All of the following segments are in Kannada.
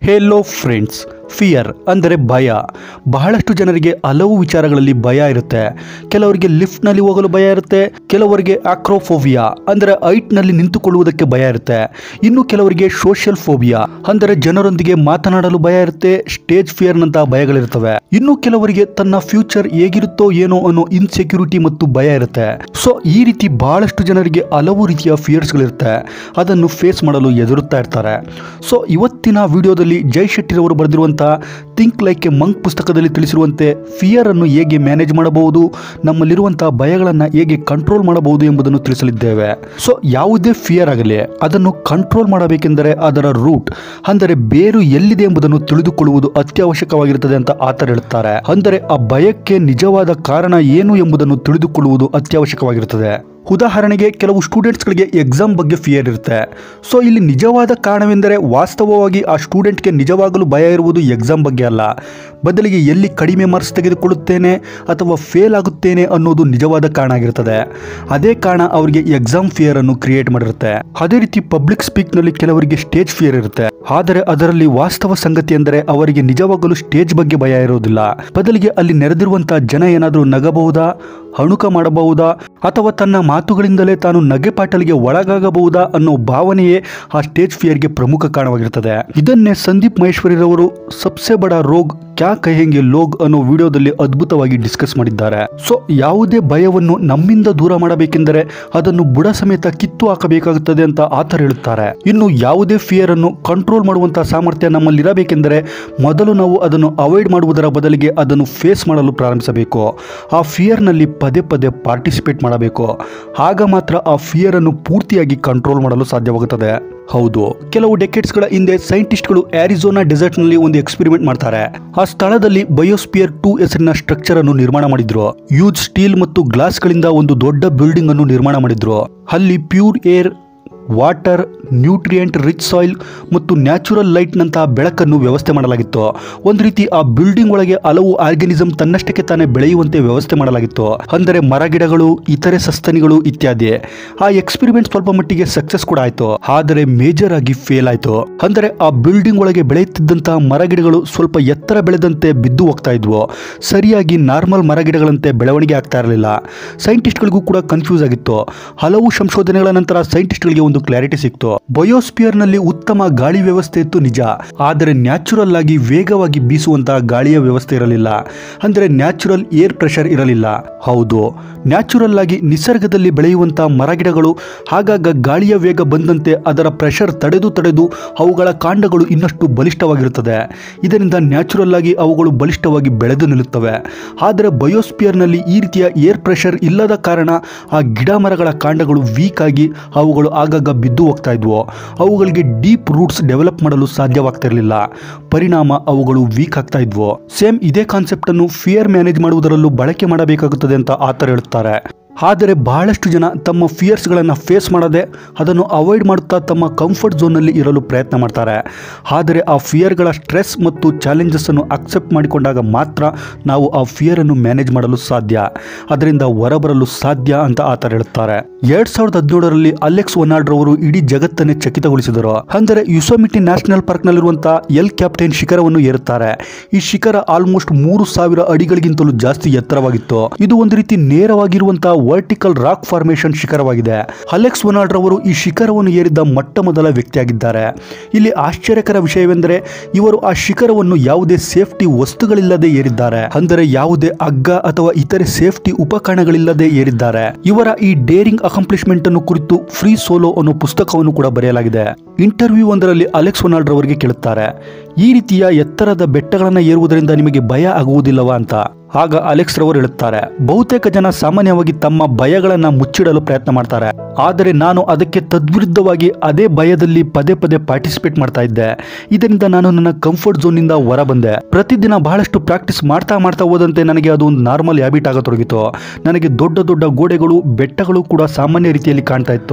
ಹೆಲೋ ಫ್ರೆಂಡ್ಸ್ ಫಿಯರ್ ಅಂದರೆ ಭಯ ಬಹಳಷ್ಟು ಜನರಿಗೆ ಹಲವು ವಿಚಾರಗಳಲ್ಲಿ ಭಯ ಇರುತ್ತೆ ಕೆಲವರಿಗೆ ಲಿಫ್ಟ್ನಲ್ಲಿ ಹೋಗಲು ಭಯ ಇರುತ್ತೆ ಕೆಲವರಿಗೆ ಆಕ್ರೋಫೋಬಿಯಾ ಅಂದರೆ ಹೈಟ್ನಲ್ಲಿ ನಿಂತುಕೊಳ್ಳುವುದಕ್ಕೆ ಭಯ ಇರುತ್ತೆ ಇನ್ನು ಕೆಲವರಿಗೆ ಸೋಷಿಯಲ್ ಫೋಬಿಯಾ ಅಂದರೆ ಜನರೊಂದಿಗೆ ಮಾತನಾಡಲು ಭಯ ಇರುತ್ತೆ ಸ್ಟೇಜ್ ಫಿಯರ್ನಂತಹ ಭಯಗಳಿರ್ತವೆ ಇನ್ನು ಕೆಲವರಿಗೆ ತನ್ನ ಫ್ಯೂಚರ್ ಹೇಗಿರುತ್ತೋ ಏನೋ ಅನ್ನೋ ಇನ್ಸೆಕ್ಯೂರಿಟಿ ಮತ್ತು ಭಯ ಇರುತ್ತೆ ಸೊ ಈ ರೀತಿ ಬಹಳಷ್ಟು ಜನರಿಗೆ ಹಲವು ರೀತಿಯ ಫಿಯರ್ಸ್ಗಳಿರುತ್ತೆ ಅದನ್ನು ಫೇಸ್ ಮಾಡಲು ಎದುರುತ್ತಾ ಇರ್ತಾರೆ ಸೊ ಇವತ್ತಿನ ವಿಡಿಯೋದಲ್ಲಿ ಜೈ ಶೆಟ್ಟಿರವರು ಬರೆದಿರುವಂತಹ ಥಿಂಕ್ ಲೈಕ್ ಎ ಮಂಕ್ ಪುಸ್ತಕದಲ್ಲಿ ತಿಳಿಸಿರುವಂತೆ ಫಿಯರ್ ಅನ್ನು ಹೇಗೆ ಮ್ಯಾನೇಜ್ ಮಾಡಬಹುದು ನಮ್ಮಲ್ಲಿರುವಂತಹ ಭಯಗಳನ್ನು ಹೇಗೆ ಕಂಟ್ರೋಲ್ ಮಾಡಬಹುದು ಎಂಬುದನ್ನು ತಿಳಿಸಲಿದ್ದೇವೆ ಸೊ ಯಾವುದೇ ಫಿಯರ್ ಆಗಲಿ ಅದನ್ನು ಕಂಟ್ರೋಲ್ ಮಾಡಬೇಕೆಂದರೆ ಅದರ ರೂಟ್ ಅಂದರೆ ಬೇರು ಎಲ್ಲಿದೆ ಎಂಬುದನ್ನು ತಿಳಿದುಕೊಳ್ಳುವುದು ಅತ್ಯವಶ್ಯಕವಾಗಿರುತ್ತದೆ ಅಂತ ಆತರ ಹೇಳುತ್ತಾರೆ ಅಂದರೆ ಆ ಭಯಕ್ಕೆ ನಿಜವಾದ ಕಾರಣ ಏನು ಎಂಬುದನ್ನು ತಿಳಿದುಕೊಳ್ಳುವುದು ಅತ್ಯವಶ್ಯಕವಾಗಿರುತ್ತದೆ ಉದಾಹರಣೆಗೆ ಕೆಲವು ಸ್ಟೂಡೆಂಟ್ಸ್ಗಳಿಗೆ ಎಕ್ಸಾಮ್ ಬಗ್ಗೆ ಫಿಯರ್ ಇರುತ್ತೆ ಸೊ ಇಲ್ಲಿ ನಿಜವಾದ ಕಾರಣವೆಂದರೆ ವಾಸ್ತವವಾಗಿ ಆ ಸ್ಟೂಡೆಂಟ್ಗೆ ನಿಜವಾಗಲೂ ಭಯ ಇರುವುದು ಎಕ್ಸಾಮ್ ಬಗ್ಗೆ ಅಲ್ಲ ಬದಲಿಗೆ ಎಲ್ಲಿ ಕಡಿಮೆ ಮಾರ್ಕ್ಸ್ ತೆಗೆದುಕೊಳ್ಳುತ್ತೇನೆ ಅಥವಾ ಫೇಲ್ ಆಗುತ್ತೇನೆ ಅನ್ನೋದು ನಿಜವಾದ ಕಾರಣ ಆಗಿರುತ್ತದೆ ಅದೇ ಕಾರಣ ಅವರಿಗೆ ಎಕ್ಸಾಮ್ ಫಿಯರ್ ಅನ್ನು ಕ್ರಿಯೇಟ್ ಮಾಡಿರುತ್ತೆ ಅದೇ ರೀತಿ ಪಬ್ಲಿಕ್ ಸ್ಪೀಕ್ನಲ್ಲಿ ಕೆಲವರಿಗೆ ಸ್ಟೇಜ್ ಫಿಯರ್ ಇರುತ್ತೆ ಆದರೆ ಅದರಲ್ಲಿ ವಾಸ್ತವ ಸಂಗತಿ ಎಂದರೆ ಅವರಿಗೆ ನಿಜವಾಗಲೂ ಸ್ಟೇಜ್ ಬಗ್ಗೆ ಭಯ ಇರುವುದಿಲ್ಲ ಬದಲಿಗೆ ಅಲ್ಲಿ ನೆರೆದಿರುವಂತಹ ಜನ ಏನಾದರೂ ನಗಬಹುದಾ ಅಣುಕ ಮಾಡಬಹುದಾ ಅಥವಾ ತನ್ನ ಮಾತುಗಳಿಂದಲೇ ತಾನು ನಗೆಪಾಟಲಿಗೆ ಒಳಗಾಗಬಹುದಾ ಅನ್ನೋ ಭಾವನೆಯೇ ಆ ಸ್ಟೇಜ್ ಫಿಯರ್ಗೆ ಪ್ರಮುಖ ಕಾರಣವಾಗಿರುತ್ತದೆ ಇದನ್ನೇ ಸಂದೀಪ್ ಮಹೇಶ್ವರಿರವರು ಸಬ್ಸೆ ಬಡ ರೋಗ್ ಕ್ಯಾ ಕಹೆಂಗೆ ಲೋಗ್ ಅನ್ನೋ ವಿಡಿಯೋದಲ್ಲಿ ಅದ್ಭುತವಾಗಿ ಡಿಸ್ಕಸ್ ಮಾಡಿದ್ದಾರೆ ಸೊ ಯಾವುದೇ ಭಯವನ್ನು ನಮ್ಮಿಂದ ದೂರ ಮಾಡಬೇಕೆಂದರೆ ಅದನ್ನು ಬುಡ ಸಮೇತ ಕಿತ್ತು ಹಾಕಬೇಕಾಗುತ್ತದೆ ಅಂತ ಆತರ ಹೇಳುತ್ತಾರೆ ಇನ್ನು ಯಾವುದೇ ಫಿಯರ್ ಅನ್ನು ಕಂಟ್ರೋಲ್ ಮಾಡುವಂತಹ ಸಾಮರ್ಥ್ಯ ನಮ್ಮಲ್ಲಿರಬೇಕೆಂದರೆ ಮೊದಲು ನಾವು ಅದನ್ನು ಅವಾಯ್ಡ್ ಮಾಡುವುದರ ಬದಲಿಗೆ ಅದನ್ನು ಫೇಸ್ ಮಾಡಲು ಪ್ರಾರಂಭಿಸಬೇಕು ಆ ಫಿಯರ್ನಲ್ಲಿ ಪದೇ ಪದೇ ಪಾರ್ಟಿಸಿಪೇಟ್ ಮಾಡಬೇಕು ಆಗ ಮಾತ್ರ ಆ ಫಿಯರ್ ಅನ್ನು ಪೂರ್ತಿಯಾಗಿ ಕಂಟ್ರೋಲ್ ಮಾಡಲು ಸಾಧ್ಯವಾಗುತ್ತದೆ ಹೌದು ಕೆಲವು ಡೆಕೆಟ್ಸ್ಗಳ ಹಿಂದೆ ಸೈಂಟಿಸ್ಟ್ಗಳು ಆರಿಜೋನಾ ಡೆಸರ್ಟ್ನಲ್ಲಿ ಒಂದು ಎಕ್ಸ್ಪೆರಿಮೆಂಟ್ ಮಾಡ್ತಾರೆ ಆ ಸ್ಥಳದಲ್ಲಿ ಬಯೋಸ್ಪಿಯರ್ ಟೂ ಹೆಸರಿನ ಸ್ಟ್ರಕ್ಚರ್ ಅನ್ನು ನಿರ್ಮಾಣ ಮಾಡಿದ್ರು ಯೂಜ್ ಸ್ಟೀಲ್ ಮತ್ತು ಗ್ಲಾಸ್ಗಳಿಂದ ಒಂದು ದೊಡ್ಡ ಬಿಲ್ಡಿಂಗ್ ಅನ್ನು ನಿರ್ಮಾಣ ಮಾಡಿದ್ರು ಅಲ್ಲಿ pure air water nutrient rich soil ಮತ್ತು ನ್ಯಾಚುರಲ್ ಲೈಟ್ನಂತಹ ಬೆಳಕನ್ನು ವ್ಯವಸ್ಥೆ ಮಾಡಲಾಗಿತ್ತು ಒಂದು ರೀತಿ ಆ ಬಿಲ್ಡಿಂಗ್ ಒಳಗೆ ಹಲವು ಆರ್ಗನಿಸಮ್ ತನ್ನಷ್ಟಕ್ಕೆ ತಾನೇ ಬೆಳೆಯುವಂತೆ ವ್ಯವಸ್ಥೆ ಮಾಡಲಾಗಿತ್ತು ಅಂದರೆ ಮರಗಿಡಗಳು ಇತರೆ ಸಸ್ತನಿಗಳು ಇತ್ಯಾದಿ ಆ ಎಕ್ಸ್ಪೆರಿಮೆಂಟ್ ಸ್ವಲ್ಪ ಮಟ್ಟಿಗೆ ಸಕ್ಸಸ್ ಕೂಡ ಆಯಿತು ಆದರೆ ಮೇಜರ್ ಆಗಿ ಫೇಲ್ ಆಯಿತು ಅಂದರೆ ಆ ಬಿಲ್ಡಿಂಗ್ ಒಳಗೆ ಬೆಳೆಯುತ್ತಿದ್ದಂತಹ ಮರಗಿಡಗಳು ಸ್ವಲ್ಪ ಎತ್ತರ ಬೆಳೆದಂತೆ ಬಿದ್ದು ಹೋಗ್ತಾ ಇದ್ವು ಸರಿಯಾಗಿ ನಾರ್ಮಲ್ ಮರಗಿಡಗಳಂತೆ ಬೆಳವಣಿಗೆ ಆಗ್ತಾ ಇರಲಿಲ್ಲ ಸೈಂಟಿಸ್ಟ್ಗಳಿಗೂ ಕೂಡ ಕನ್ಫ್ಯೂಸ್ ಆಗಿತ್ತು ಹಲವು ಸಂಶೋಧನೆಗಳ ನಂತರ ಸೈಂಟಿಸ್ಟ್ಗಳಿಗೆ ಒಂದು ಕ್ಲಾರಿಟಿ ಸಿಕ್ತು ಬಯೋಸ್ಪಿಯರ್ ನಲ್ಲಿ ಉತ್ತಮ ಗಾಳಿ ವ್ಯವಸ್ಥೆ ಇತ್ತು ನಿಜ ಆದರೆ ನ್ಯಾಚುರಲ್ ಆಗಿ ವೇಗವಾಗಿ ಬೀಸುವಂತಹ ಗಾಳಿಯ ವ್ಯವಸ್ಥೆ ಇರಲಿಲ್ಲ ಅಂದರೆ ನ್ಯಾಚುರಲ್ ಏರ್ ಪ್ರೆಷರ್ ಇರಲಿಲ್ಲ ಹೌದು ನ್ಯಾಚುರಲ್ ಆಗಿ ನಿಸರ್ಗದಲ್ಲಿ ಬೆಳೆಯುವಂತಹ ಮರಗಿಡಗಳು ಆಗಾಗ ಗಾಳಿಯ ವೇಗ ಬಂದಂತೆ ಅದರ ಪ್ರೆಷರ್ ತಡೆದು ತಡೆದು ಅವುಗಳ ಕಾಂಡಗಳು ಇನ್ನಷ್ಟು ಬಲಿಷ್ಠವಾಗಿರುತ್ತದೆ ಇದರಿಂದ ನ್ಯಾಚುರಲ್ ಆಗಿ ಅವುಗಳು ಬಲಿಷ್ಠವಾಗಿ ಬೆಳೆದು ನಿಲ್ಲುತ್ತವೆ ಆದರೆ ಬಯೋಸ್ಪಿಯರ್ನಲ್ಲಿ ಈ ರೀತಿಯ ಏರ್ ಪ್ರೆಷರ್ ಇಲ್ಲದ ಕಾರಣ ಆ ಗಿಡ ಮರಗಳ ಕಾಂಡಗಳು ವೀಕ್ ಆಗಿ ಅವುಗಳು ಆಗಾಗ ಬಿದ್ದು ಹೋಗ್ತಾ ಇದ್ವು ಅವುಗಳಿಗೆ ಡೀಪ್ ರೂಟ್ಸ್ ಡೆವಲಪ್ ಮಾಡಲು ಸಾಧ್ಯವಾಗ್ತಿರಲಿಲ್ಲ ಪರಿಣಾಮ ಅವುಗಳು ವೀಕ್ ಆಗ್ತಾ ಇದ್ವು ಸೇಮ್ ಇದೇ ಕಾನ್ಸೆಪ್ಟ್ ಅನ್ನು ಫಿಯರ್ ಮ್ಯಾನೇಜ್ ಮಾಡುವುದರಲ್ಲೂ ಬಳಕೆ ಮಾಡಬೇಕಾಗುತ್ತದೆ ಅಂತ ಆತರ ಹೇಳುತ್ತಾರೆ ಆದರೆ ಬಹಳಷ್ಟು ಜನ ತಮ್ಮ ಫಿಯರ್ಸ್ಗಳನ್ನು ಫೇಸ್ ಮಾಡದೆ ಅದನ್ನು ಅವಾಯ್ಡ್ ಮಾಡುತ್ತಾ ತಮ್ಮ ಕಂಫರ್ಟ್ ಝೋನ್ನಲ್ಲಿ ಇರಲು ಪ್ರಯತ್ನ ಮಾಡ್ತಾರೆ ಆದರೆ ಆ ಫಿಯರ್ಗಳ ಸ್ಟ್ರೆಸ್ ಮತ್ತು ಚಾಲೆಂಜಸ್ಸನ್ನು ಅಕ್ಸೆಪ್ಟ್ ಮಾಡಿಕೊಂಡಾಗ ಮಾತ್ರ ನಾವು ಆ ಫಿಯರನ್ನು ಮ್ಯಾನೇಜ್ ಮಾಡಲು ಸಾಧ್ಯ ಅದರಿಂದ ಹೊರಬರಲು ಸಾಧ್ಯ ಅಂತ ಆತರ ಹೇಳುತ್ತಾರೆ ಎರಡ್ ಸಾವಿರದ ಹದಿನೇಳರಲ್ಲಿ ಅಲೆಕ್ಸ್ ಒನಾಲ್ಡ್ ರವರು ಇಡೀ ಜಗತ್ತನ್ನೇ ಚಕಿತಗೊಳಿಸಿದರು ಅಂದರೆ ಯುಸೋಮಿಟಿ ನ್ಯಾಷನಲ್ ಪಾರ್ಕ್ನಲ್ಲಿರುವಂತಹ ಎಲ್ ಕ್ಯಾಪ್ಟೈನ್ ಶಿಖರವನ್ನು ಏರುತ್ತಾರೆ ಈ ಶಿಖರ ಆಲ್ಮೋಸ್ಟ್ ಮೂರು ಸಾವಿರ ಅಡಿಗಳಿಗಿಂತಲೂ ಜಾಸ್ತಿ ಎತ್ತರವಾಗಿತ್ತು ಇದು ಒಂದು ರೀತಿ ನೇರವಾಗಿರುವಂತಹ ವರ್ಟಿಕಲ್ ರಾಕ್ ಫಾರ್ಮೇಶನ್ ಶಿಖರವಾಗಿದೆ ಅಲೆಕ್ಸ್ ಒನಾಲ್ಡ್ ರವರು ಈ ಶಿಖರವನ್ನು ಏರಿದ್ದ ಮೊಟ್ಟ ಮೊದಲ ವ್ಯಕ್ತಿಯಾಗಿದ್ದಾರೆ ಇಲ್ಲಿ ಆಶ್ಚರ್ಯಕರ ವಿಷಯವೆಂದರೆ ಇವರು ಆ ಶಿಖರವನ್ನು ಯಾವುದೇ ಸೇಫ್ಟಿ ವಸ್ತುಗಳಿಲ್ಲದೆ ಏರಿದ್ದಾರೆ ಅಂದರೆ ಯಾವುದೇ ಹಗ್ಗ ಅಥವಾ ಇತರೆ ಸೇಫ್ಟಿ ಉಪಕರಣಗಳಿಲ್ಲದೆ ಏರಿದ್ದಾರೆ ಇವರ ಈ ಡೇರಿಂಗ್ ಅಕಾಂಪ್ಲಿಷ್ಮೆಂಟ್ ಅನ್ನು ಕುರಿತು ಫ್ರೀ ಸೋಲೋ ಅನ್ನೋ ಪುಸ್ತಕವನ್ನು ಕೂಡ ಬರೆಯಲಾಗಿದೆ ಇಂಟರ್ವ್ಯೂ ಒಂದರಲ್ಲಿ ಅಲೆಕ್ಸ್ ಒನಾಲ್ಡ್ ರವರಿಗೆ ಕೇಳುತ್ತಾರೆ ಈ ರೀತಿಯ ಎತ್ತರದ ಬೆಟ್ಟಗಳನ್ನು ಏರುವುದರಿಂದ ನಿಮಗೆ ಭಯ ಆಗುವುದಿಲ್ಲವಾ ಅಂತ ಆಗ ಅಲೆಕ್ಸ್ ರವರು ಹೇಳುತ್ತಾರೆ ಬಹುತೇಕ ಜನ ಸಾಮಾನ್ಯವಾಗಿ ತಮ್ಮ ಭಯಗಳನ್ನ ಮುಚ್ಚಿಡಲು ಪ್ರಯತ್ನ ಮಾಡ್ತಾರೆ ಆದರೆ ನಾನು ಅದಕ್ಕೆ ತದ್ವಿರುದ್ಧವಾಗಿ ಅದೇ ಭಯದಲ್ಲಿ ಪದೇ ಪದೇ ಪಾರ್ಟಿಸಿಪೇಟ್ ಮಾಡ್ತಾ ಇದ್ದೆ ಇದರಿಂದ ನಾನು ನನ್ನ ಕಂಫರ್ಟ್ ಝೋನ್ನಿಂದ ಹೊರ ಬಂದೆ ಪ್ರತಿದಿನ ಬಹಳಷ್ಟು ಪ್ರಾಕ್ಟೀಸ್ ಮಾಡ್ತಾ ಮಾಡ್ತಾ ಹೋದಂತೆ ನನಗೆ ಅದು ಒಂದು ನಾರ್ಮಲ್ ಹ್ಯಾಬಿಟ್ ಆಗತೊಡಗಿತು ನನಗೆ ದೊಡ್ಡ ದೊಡ್ಡ ಗೋಡೆಗಳು ಬೆಟ್ಟಗಳು ಕೂಡ ಸಾಮಾನ್ಯ ರೀತಿಯಲ್ಲಿ ಕಾಣ್ತಾ ಇತ್ತು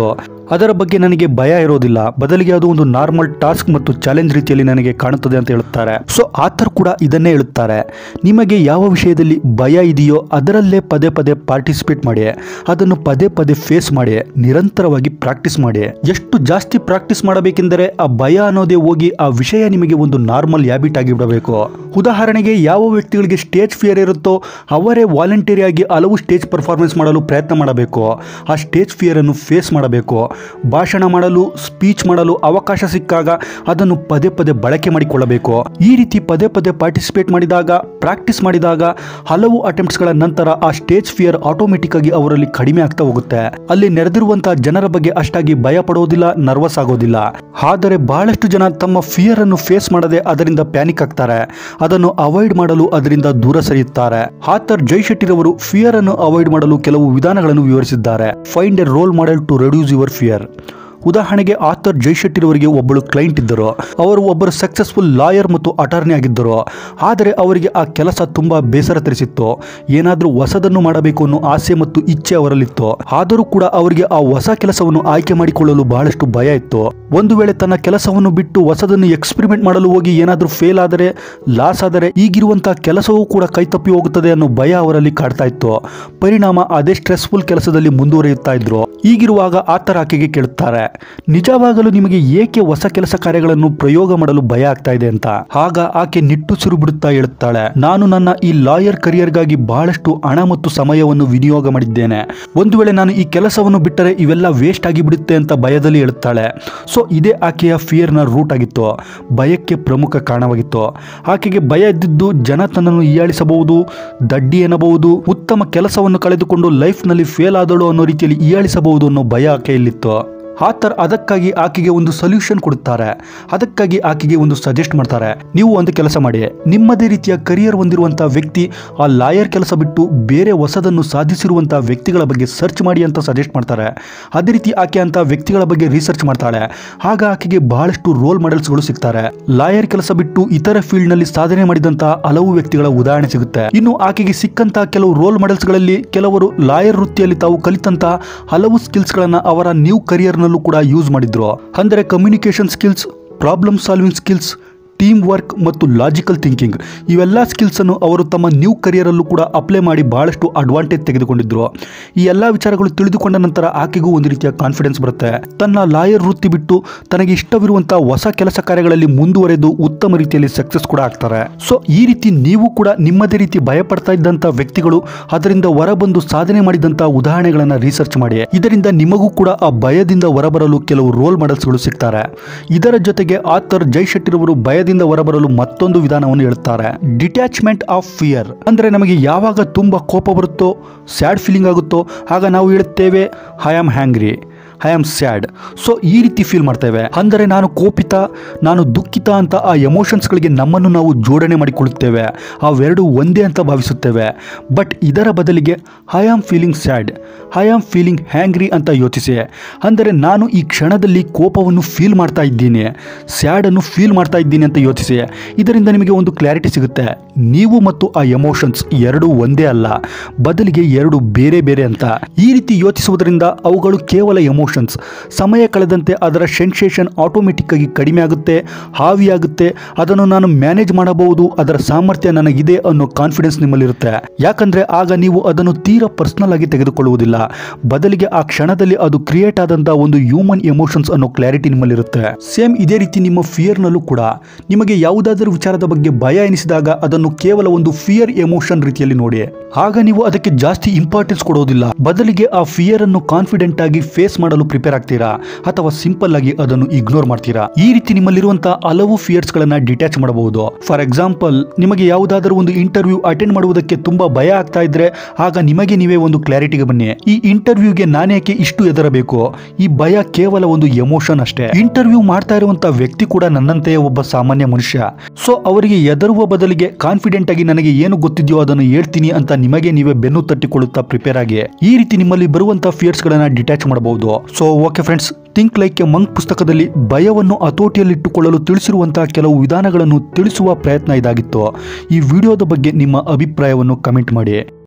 ಅದರ ಬಗ್ಗೆ ನನಗೆ ಭಯ ಇರೋದಿಲ್ಲ ಬದಲಿಗೆ ಅದು ಒಂದು ನಾರ್ಮಲ್ ಟಾಸ್ಕ್ ಮತ್ತು ಚಾಲೆಂಜ್ ರೀತಿಯಲ್ಲಿ ನನಗೆ ಕಾಣುತ್ತದೆ ಅಂತ ಹೇಳುತ್ತಾರೆ ಸೊ ಆಥರ್ ಕೂಡ ಇದನ್ನೇ ಹೇಳುತ್ತಾರೆ ನಿಮಗೆ ಯಾವ ವಿಷಯದಲ್ಲಿ ಭಯ ಇದೆಯೋ ಅದರಲ್ಲೇ ಪದೇ ಪದೇ ಪಾರ್ಟಿಸಿಪೇಟ್ ಮಾಡಿ ಅದನ್ನು ಪದೇ ಪದೇ ಫೇಸ್ ಮಾಡಿ ನಿರಂತರವಾಗಿ ಪ್ರಾಕ್ಟೀಸ್ ಮಾಡಿ ಎಷ್ಟು ಜಾಸ್ತಿ ಪ್ರಾಕ್ಟೀಸ್ ಮಾಡಬೇಕೆಂದರೆ ಆ ಭಯ ಅನ್ನೋದೇ ಹೋಗಿ ಆ ವಿಷಯ ನಿಮಗೆ ಒಂದು ನಾರ್ಮಲ್ ಹ್ಯಾಬಿಟ್ ಆಗಿ ಬಿಡಬೇಕು ಉದಾಹರಣೆಗೆ ಯಾವ ವ್ಯಕ್ತಿಗಳಿಗೆ ಸ್ಟೇಜ್ ಫಿಯರ್ ಇರುತ್ತೋ ಅವರೇ ವಾಲಂಟರಿ ಆಗಿ ಹಲವು ಸ್ಟೇಜ್ ಪರ್ಫಾರ್ಮೆನ್ಸ್ ಮಾಡಲು ಪ್ರಯತ್ನ ಮಾಡಬೇಕು ಆ ಸ್ಟೇಜ್ ಫಿಯರ್ ಅನ್ನು ಫೇಸ್ ಮಾಡಬೇಕು ಭಾಷಣ ಮಾಡಲು ಸ್ಪೀಚ್ ಮಾಡಲು ಅವಕಾಶ ಸಿಕ್ಕಾಗ ಅದನ್ನು ಪದೇ ಪದೇ ಬಳಕೆ ಮಾಡಿಕೊಳ್ಳಬೇಕು ಈ ರೀತಿ ಪದೇ ಪದೇ ಪಾರ್ಟಿಸಿಪೇಟ್ ಮಾಡಿದಾಗ ಪ್ರಾಕ್ಟೀಸ್ ಮಾಡಿದಾಗ ಹಲವು ಅಟೆಂಪ್ಟ್ಸ್ಗಳ ನಂತರ ಆ ಸ್ಟೇಜ್ ಫಿಯರ್ ಆಟೋಮೆಟಿಕ್ ಆಗಿ ಅವರಲ್ಲಿ ಕಡಿಮೆ ಆಗ್ತಾ ಹೋಗುತ್ತೆ ಅಲ್ಲಿ ನೆರೆದಿರುವಂತಹ ಜನರ ಬಗ್ಗೆ ಅಷ್ಟಾಗಿ ಭಯ ಪಡೋದಿಲ್ಲ ನರ್ವಸ್ ಆಗೋದಿಲ್ಲ ಆದರೆ ಬಹಳಷ್ಟು ಜನ ತಮ್ಮ ಫಿಯರ್ ಅನ್ನು ಫೇಸ್ ಮಾಡದೆ ಅದರಿಂದ ಪ್ಯಾನಿಕ್ ಆಗ್ತಾರೆ ಅದನ್ನು ಅವಾಯ್ಡ್ ಮಾಡಲು ಅದರಿಂದ ದೂರ ಸರಿಯುತ್ತಾರೆ ಆಥರ್ ಜೈ ಶೆಟ್ಟಿರವರು ಫಿಯರ್ ಅನ್ನು ಅವಾಯ್ಡ್ ಮಾಡಲು ಕೆಲವು ವಿಧಾನಗಳನ್ನು ವಿವರಿಸಿದ್ದಾರೆ find a role model to reduce your fear ಉದಾಹರಣೆಗೆ ಆಥರ್ ಜೈಶೆಟ್ಟಿರವರಿಗೆ ಒಬ್ಬಳು ಕ್ಲೈಂಟ್ ಇದ್ದರು ಅವರು ಒಬ್ಬರು ಸಕ್ಸಸ್ಫುಲ್ ಲಾಯರ್ ಮತ್ತು ಅಟಾರ್ನಿ ಆಗಿದ್ದರು ಆದರೆ ಅವರಿಗೆ ಆ ಕೆಲಸ ತುಂಬಾ ಬೇಸರ ತರಿಸಿತ್ತು ಏನಾದರೂ ಹೊಸದನ್ನು ಮಾಡಬೇಕು ಅನ್ನೋ ಆಸೆ ಮತ್ತು ಇಚ್ಛೆ ಅವರಲ್ಲಿತ್ತು ಆದರೂ ಕೂಡ ಅವರಿಗೆ ಆ ಹೊಸ ಕೆಲಸವನ್ನು ಆಯ್ಕೆ ಮಾಡಿಕೊಳ್ಳಲು ಬಹಳಷ್ಟು ಭಯ ಇತ್ತು ಒಂದು ವೇಳೆ ತನ್ನ ಕೆಲಸವನ್ನು ಬಿಟ್ಟು ಹೊಸದನ್ನು ಎಕ್ಸ್ಪೆರಿಮೆಂಟ್ ಮಾಡಲು ಹೋಗಿ ಏನಾದರೂ ಫೇಲ್ ಆದರೆ ಲಾಸ್ ಆದರೆ ಈಗಿರುವಂತಹ ಕೆಲಸವೂ ಕೂಡ ಕೈತಪ್ಪಿ ಹೋಗುತ್ತದೆ ಅನ್ನೋ ಭಯ ಅವರಲ್ಲಿ ಕಾಡ್ತಾ ಇತ್ತು ಪರಿಣಾಮ ಅದೇ ಸ್ಟ್ರೆಸ್ಫುಲ್ ಕೆಲಸದಲ್ಲಿ ಮುಂದುವರಿಯುತ್ತಾ ಇದ್ರು ಈಗಿರುವಾಗ ಆತರ ಆಕೆಗೆ ಕೇಳುತ್ತಾರೆ ನಿಜವಾಗಲೂ ನಿಮಗೆ ಏಕೆ ಹೊಸ ಕೆಲಸ ಕಾರ್ಯಗಳನ್ನು ಪ್ರಯೋಗ ಮಾಡಲು ಭಯ ಆಗ್ತಾ ಇದೆ ಅಂತ ಆಗ ಆಕೆ ನಿಟ್ಟುಸಿರು ಬಿಡುತ್ತಾ ಹೇಳುತ್ತಾಳೆ ನಾನು ನನ್ನ ಈ ಲಾಯರ್ ಕರಿಯರ್ಗಾಗಿ ಬಹಳಷ್ಟು ಹಣ ಮತ್ತು ಸಮಯವನ್ನು ವಿನಿಯೋಗ ಮಾಡಿದ್ದೇನೆ ಒಂದು ವೇಳೆ ನಾನು ಈ ಕೆಲಸವನ್ನು ಬಿಟ್ಟರೆ ಇವೆಲ್ಲ ವೇಸ್ಟ್ ಆಗಿ ಬಿಡುತ್ತೆ ಅಂತ ಭಯದಲ್ಲಿ ಹೇಳುತ್ತಾಳೆ ಸೊ ಇದೇ ಆಕೆಯ ಫಿಯರ್ನ ರೂಟ್ ಆಗಿತ್ತು ಭಯಕ್ಕೆ ಪ್ರಮುಖ ಕಾರಣವಾಗಿತ್ತು ಆಕೆಗೆ ಭಯ ಇದ್ದಿದ್ದು ಜನ ತನ್ನನ್ನು ಹೀಯಾಳಿಸಬಹುದು ದಡ್ಡಿ ಎನ್ನಬಹುದು ಉತ್ತಮ ಕೆಲಸವನ್ನು ಕಳೆದುಕೊಂಡು ಲೈಫ್ನಲ್ಲಿ ಫೇಲ್ ಆದಳು ಅನ್ನೋ ರೀತಿಯಲ್ಲಿ ಹೀಯಾಳಿಸಬಹುದು ಅನ್ನೋ ಭಯ ಆಕೆಯಲ್ಲಿತ್ತು ಆತರ್ ಅದಕ್ಕಾಗಿ ಆಕೆಗೆ ಒಂದು ಸೊಲ್ಯೂಷನ್ ಕೊಡುತ್ತಾರೆ ಅದಕ್ಕಾಗಿ ಆಕೆಗೆ ಒಂದು ಸಜೆಸ್ಟ್ ಮಾಡ್ತಾರೆ ನೀವು ಒಂದು ಕೆಲಸ ಮಾಡಿ ನಿಮ್ಮದೇ ರೀತಿಯ ಕರಿಯರ್ ಹೊಂದಿರುವಂತಹ ವ್ಯಕ್ತಿ ಆ ಲಾಯರ್ ಕೆಲಸ ಬಿಟ್ಟು ಬೇರೆ ಹೊಸದನ್ನು ಸಾಧಿಸಿರುವಂತಹ ವ್ಯಕ್ತಿಗಳ ಬಗ್ಗೆ ಸರ್ಚ್ ಮಾಡಿ ಅಂತ ಸಜೆಸ್ಟ್ ಮಾಡ್ತಾರೆ ಅದೇ ರೀತಿ ಆಕೆ ಅಂತ ವ್ಯಕ್ತಿಗಳ ಬಗ್ಗೆ ರಿಸರ್ಚ್ ಮಾಡ್ತಾಳೆ ಆಗ ಆಕೆಗೆ ಬಹಳಷ್ಟು ರೋಲ್ ಮಾಡೆಲ್ಸ್ಗಳು ಸಿಗ್ತಾರೆ ಲಾಯರ್ ಕೆಲಸ ಬಿಟ್ಟು ಇತರ ಫೀಲ್ಡ್ ನಲ್ಲಿ ಸಾಧನೆ ಮಾಡಿದಂತಹ ಹಲವು ವ್ಯಕ್ತಿಗಳ ಉದಾಹರಣೆ ಸಿಗುತ್ತೆ ಇನ್ನು ಆಕೆಗೆ ಸಿಕ್ಕಂತಹ ಕೆಲವು ರೋಲ್ ಮಾಡೆಲ್ಸ್ಗಳಲ್ಲಿ ಕೆಲವರು ಲಾಯರ್ ವೃತ್ತಿಯಲ್ಲಿ ತಾವು ಕಲಿತಂತಹ ಹಲವು ಸ್ಕಿಲ್ಸ್ಗಳನ್ನ ಅವರ ನ್ಯೂ ಕರಿಯರ್ನಲ್ಲೂ ಕೂಡ ಯೂಸ್ ಮಾಡಿದ್ರು ಅಂದರೆ communication skills problem solving skills teamwork ಮತ್ತು ಲಾಜಿಕಲ್ ಥಿಂಕಿಂಗ್ ಇವೆಲ್ಲ ಸ್ಕಿಲ್ಸನ್ನು ಅವರು ತಮ್ಮ ನ್ಯೂ ಕರಿಯರಲ್ಲೂ ಕೂಡ ಅಪ್ಲೈ ಮಾಡಿ ಬಹಳಷ್ಟು ಅಡ್ವಾಂಟೇಜ್ ತೆಗೆದುಕೊಂಡಿದ್ರು ಈ ಎಲ್ಲ ವಿಚಾರಗಳು ತಿಳಿದುಕೊಂಡ ನಂತರ ಆಕೆಗೂ ಒಂದು ರೀತಿಯ ಕಾನ್ಫಿಡೆನ್ಸ್ ಬರುತ್ತೆ ತನ್ನ ಲಾಯರ್ ವೃತ್ತಿ ಬಿಟ್ಟು ತನಗೆ ಇಷ್ಟವಿರುವಂತಹ ಹೊಸ ಕೆಲಸ ಕಾರ್ಯಗಳಲ್ಲಿ ಮುಂದುವರೆದು ಉತ್ತಮ ರೀತಿಯಲ್ಲಿ ಸಕ್ಸಸ್ ಕೂಡ ಆಗ್ತಾರೆ ಸೊ ಈ ರೀತಿ ನೀವು ಕೂಡ ನಿಮ್ಮದೇ ರೀತಿ ಭಯಪಡ್ತಾ ಇದ್ದಂಥ ವ್ಯಕ್ತಿಗಳು ಅದರಿಂದ ಹೊರಬಂದು ಸಾಧನೆ ಮಾಡಿದಂತಹ ಉದಾಹರಣೆಗಳನ್ನು ರಿಸರ್ಚ್ ಮಾಡಿ ಇದರಿಂದ ನಿಮಗೂ ಕೂಡ ಆ ಭಯದಿಂದ ಹೊರಬರಲು ಕೆಲವು ರೋಲ್ ಮಾಡೆಲ್ಸ್ಗಳು ಸಿಗ್ತಾರೆ ಇದರ ಜೊತೆಗೆ ಆಥರ್ ಜೈ ಶೆಟ್ಟಿರವರು ಭಯದಿಂದ ಹೊರಬರಲು ಮತ್ತೊಂದು ವಿಧಾನವನ್ನು ಹೇಳುತ್ತಾರೆ ಡಿಟ್ಯಾಚ್ಮೆಂಟ್ ಆಫ್ ಫಿಯರ್ ಅಂದ್ರೆ ನಮಗೆ ಯಾವಾಗ ತುಂಬಾ ಕೋಪ ಬರುತ್ತೋ ಸ್ಯಾಡ್ ಫೀಲಿಂಗ್ ಆಗುತ್ತೋ ಆಗ ನಾವು ಹೇಳುತ್ತೇವೆ I am hangry I am sad so ಈ ರೀತಿ ಫೀಲ್ ಮಾಡ್ತೇವೆ ಅಂದರೆ ನಾನು ಕೋಪಿತ ನಾನು ದುಃಖಿತ ಅಂತ ಆ ಎಮೋಷನ್ಸ್ಗಳಿಗೆ ನಮ್ಮನ್ನು ನಾವು ಜೋಡಣೆ ಮಾಡಿಕೊಳ್ಳುತ್ತೇವೆ ಅವೆರಡು ಒಂದೇ ಅಂತ ಭಾವಿಸುತ್ತೇವೆ ಬಟ್ ಇದರ ಬದಲಿಗೆ I am feeling sad I am feeling hangry ಅಂತ ಯೋಚಿಸಿ ಅಂದರೆ ನಾನು ಈ ಕ್ಷಣದಲ್ಲಿ ಕೋಪವನ್ನು ಫೀಲ್ ಮಾಡ್ತಾ ಇದ್ದೀನಿ ಸ್ಯಾಡನ್ನು ಫೀಲ್ ಮಾಡ್ತಾ ಇದ್ದೀನಿ ಅಂತ ಯೋಚಿಸಿ ಇದರಿಂದ ನಿಮಗೆ ಒಂದು ಕ್ಲಾರಿಟಿ ಸಿಗುತ್ತೆ ನೀವು ಮತ್ತು ಆ ಎಮೋಷನ್ಸ್ ಎರಡು ಒಂದೇ ಅಲ್ಲ ಬದಲಿಗೆ ಎರಡು ಬೇರೆ ಬೇರೆ ಅಂತ ಈ ರೀತಿ ಯೋಚಿಸುವುದರಿಂದ ಅವುಗಳು ಕೇವಲ ಎಮೋಷನ್ಸ್ ಸಮಯ ಕಳೆದಂತೆ ಅದರ ಸೆನ್ಸೇಷನ್ ಆಟೋಮೆಟಿಕ್ ಆಗಿ ಕಡಿಮೆ ಆಗುತ್ತೆ ಹಾವಿಯಾಗುತ್ತೆ ಅದನ್ನು ನಾನು ಮ್ಯಾನೇಜ್ ಮಾಡಬಹುದು ಅದರ ಸಾಮರ್ಥ್ಯ ನನಗಿದೆ ಅನ್ನೋ ಕಾನ್ಫಿಡೆನ್ಸ್ ನಿಮ್ಮಲ್ಲಿರುತ್ತೆ ಯಾಕಂದ್ರೆ ಆಗ ನೀವು ಅದನ್ನು ತೀರಾ ಪರ್ಸನಲ್ ಆಗಿ ತೆಗೆದುಕೊಳ್ಳುವುದಿಲ್ಲ ಬದಲಿಗೆ ಆ ಕ್ಷಣದಲ್ಲಿ ಅದು ಕ್ರಿಯೇಟ್ ಆದಂತಹ ಒಂದು ಹ್ಯೂಮನ್ ಎಮೋಷನ್ಸ್ ಅನ್ನೋ ಕ್ಲಾರಿಟಿ ನಿಮ್ಮಲ್ಲಿರುತ್ತೆ ಸೇಮ್ ಇದೇ ರೀತಿ ನಿಮ್ಮ ಫಿಯರ್ನಲ್ಲೂ ಕೂಡ ನಿಮಗೆ ಯಾವುದಾದರೂ ವಿಚಾರದ ಬಗ್ಗೆ ಭಯ ಎನಿಸಿದಾಗ ಅದನ್ನು ಕೇವಲ ಒಂದು ಫಿಯರ್ ಎಮೋಷನ್ ರೀತಿಯಲ್ಲಿ ನೋಡಿ ಆಗ ನೀವು ಅದಕ್ಕೆ ಜಾಸ್ತಿ ಇಂಪಾರ್ಟೆನ್ಸ್ ಕೊಡೋದಿಲ್ಲ ಬದಲಿಗೆ ಆ ಫಿಯರ್ ಅನ್ನು ಕಾನ್ಫಿಡೆಂಟ್ ಆಗಿ ಫೇಸ್ ಮಾಡಲು ಪ್ರಿಪೇರ್ ಆಗ್ತೀರಾ ಅಥವಾ ಸಿಂಪಲ್ ಆಗಿ ಅದನ್ನು ಇಗ್ನೋರ್ ಮಾಡ್ತೀರಾ ಈ ರೀತಿ ನಿಮ್ಮಲ್ಲಿರುವಂತಹ ಹಲವು ಫಿಯರ್ಸ್ ಗಳನ್ನ ಡಿಟ್ಯಾಚ್ ಮಾಡಬಹುದು ಫಾರ್ ಎಕ್ಸಾಂಪಲ್ ನಿಮಗೆ ಯಾವುದಾದರೂ ಒಂದು ಇಂಟರ್ವ್ಯೂ ಅಟೆಂಡ್ ಮಾಡುವುದಕ್ಕೆ ತುಂಬಾ ಭಯ ಆಗ್ತಾ ಇದ್ರೆ ಆಗ ನಿಮಗೆ ನೀವೇ ಒಂದು ಕ್ಲಾರಿಟಿಗೆ ಬನ್ನಿ ಈ ಇಂಟರ್ವ್ಯೂಗೆ ನಾನೇಕೆ ಇಷ್ಟು ಹೆದರಬೇಕು ಈ ಭಯ ಕೇವಲ ಒಂದು ಎಮೋಷನ್ ಅಷ್ಟೇ ಇಂಟರ್ವ್ಯೂ ಮಾಡ್ತಾ ಇರುವಂತಹ ವ್ಯಕ್ತಿ ಕೂಡ ನನ್ನಂತೆಯೇ ಒಬ್ಬ ಸಾಮಾನ್ಯ ಮನುಷ್ಯ ಸೊ ಅವರಿಗೆ ಎದರುವ ಬದಲಿಗೆ ಕಾನ್ಫಿಡೆಂಟ್ ಆಗಿ ನನಗೆ ಏನು ಗೊತ್ತಿದೆಯೋ ಅದನ್ನು ಹೇಳ್ತೀನಿ ಅಂತ ನಿಮಗೆ ನೀವೇ ಬೆನ್ನು ತಟ್ಟಿಕೊಳ್ಳುತ್ತಾ ಪ್ರಿಪೇರ್ ಆಗಿ ಈ ರೀತಿ ನಿಮ್ಮಲ್ಲಿ ಬರುವಂತಹ ಫಿಯರ್ಸ್ ಗಳನ್ನ ಡಿಟ್ಯಾಚ್ ಮಾಡಬಹುದು so okay friends think like a monk ಪುಸ್ತಕದಲ್ಲಿ ಭಯವನ್ನು ಹತೋಟಿಯಲ್ಲಿಟ್ಟುಕೊಳ್ಳಲು ತಿಳಿಸಿರುವಂತಹ ಕೆಲವು ವಿಧಾನಗಳನ್ನು ತಿಳಿಸುವ ಪ್ರಯತ್ನ ಇದಾಗಿತ್ತು ಈ ವಿಡಿಯೋದ ಬಗ್ಗೆ ನಿಮ್ಮ ಅಭಿಪ್ರಾಯವನ್ನು ಕಮೆಂಟ್ ಮಾಡಿ